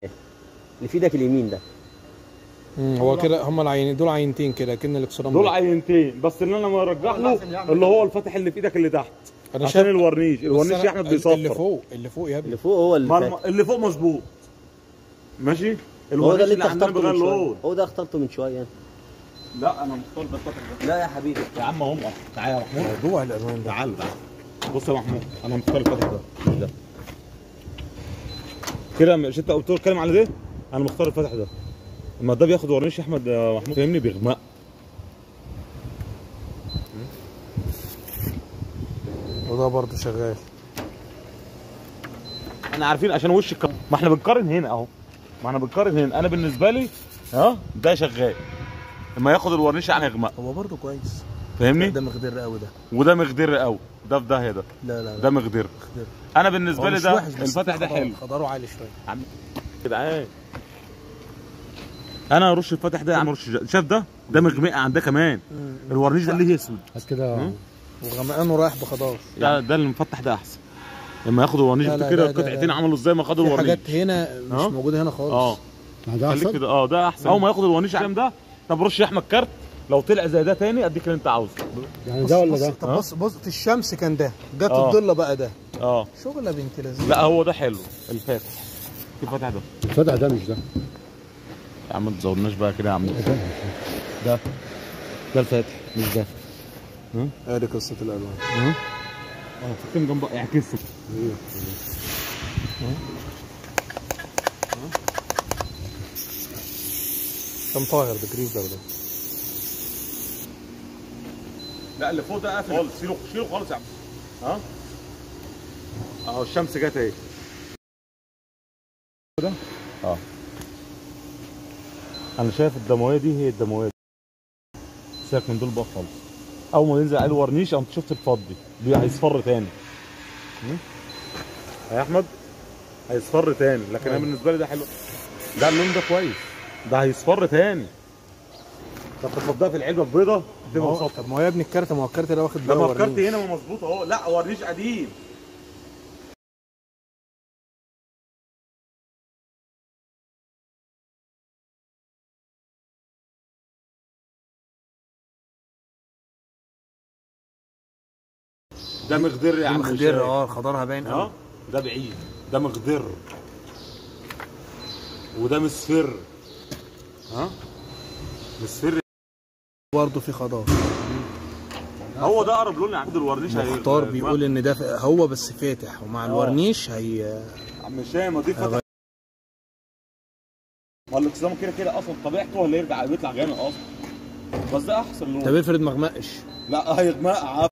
اللي في ايدك اليمين ده مم، هو كده هم العينين دول عينتين كده كأن الاكسرام دول ده. عينتين بس اللي انا مرجح له اللي هو الفتح اللي في ايدك اللي تحت أنا عشان شايف- الورنيش بس الورنيش أنا- يا احمد اللي بيصفر فوق اللي فوق يا ابني اللي فوق هو اللي ما فات. الم- اللي فوق مظبوط ماشي هو الورنيش ده اللي انت عندنا اخترته بغير من شويه لون هو ده اخترته من شويه لا انا مختار ده الفتح ده لا يا حبيبي يا عم هم تعالى يا محمود موضوع الالوان ده تعال تعال بص يا محمود انا مختار الفتح ده مش ده كده مش انت قلت له اتكلم على ده انا مختار الفتح ده اما ده بياخد ورنيش يا احمد يا محمود فاهمني بيغمق وده برضه شغال احنا عارفين عشان وش الك... ما احنا بنقارن هنا اهو ما احنا بنقارن هنا انا بالنسبه لي ها ده شغال لما ياخد الورنيش يعني يغمق هو برضه كويس فاهمني ده مخدر قوي ده وده مخضر قوي ده في داهيه ده لا لا ده مخضر مخدر انا بالنسبه هو لي مش ده وحش بس الفتح ده خضار- حلو خضاره عالي شويه عم جدعان انا ارش الفتح ده يا عم ارش شاف ده ده مغمق عن ده كمان الورنيش ده اللي اسود بس كده وغمقانه رايح بخضار ده ده اللي مفتح ده احسن لما ياخد الورنيش لا، ده لا، كده ده- ده- قطعتين ده. عملوا ازاي ما خدوا في الورنيش حاجات هنا مش اه. موجوده هنا خالص اه ده خليك احسن كده اه ده احسن اول ما ياخد الورنيش على ده طب رش يا احمد كارت لو طلع زي ده تاني اديك اللي انت عاوزه يعني ده ولا بص- ده طب بص بص في الشمس كان ده جت اه. الضله بقى ده اه شغله بنت لذيذ لا هو ده حلو الفاتح الفاتح ده الفتح ده مش ده يا عم ما تزودناش بقى كده يا عم ده ده الفاتح مش ده ادي قصه الالوان اه فكرني جنب اعكسك كان طاهر ده جريزر ده لا اللي فوق ده قافل خالص شيله شيله خالص يا عم ها اهو الشمس جت اهي ده اه انا شايف الدمويه دي هي الدمويه دي سيبك من دول بقى خالص اول ما ينزل عليه الورنيش انت شفت الفضي بي- هيصفر تاني م? يا احمد هيصفر تاني لكن انا بالنسبه لي ده حلو ده اللون ده كويس ده هيصفر تاني طب تفضلها في العلبه البيضه تبقى هو- مصفى طب ما هو يا ابني الكارت ما هو الكارت ده واخد لما بقى فكرت ورنيش. هنا ما مظبوط اهو لا ورنيش قديم ده مخضر يا ده عم مخدر شايف. اه خضارها باين اه قوي ده بعيد ده مخضر وده مصفر ها مصفر برضه في خضار هو ده اقرب لون عبد الورنيش هي- مختار بيقول ان ده ف- هو بس فاتح ومع الورنيش هي عم هشام اضيف فتح ما الاقسام كده كده اصلا طبيعته هو اللي يرجع بيطلع غامق اصلا بس ده احسن لون طب افرض ما غمقش لا هيغمق عادي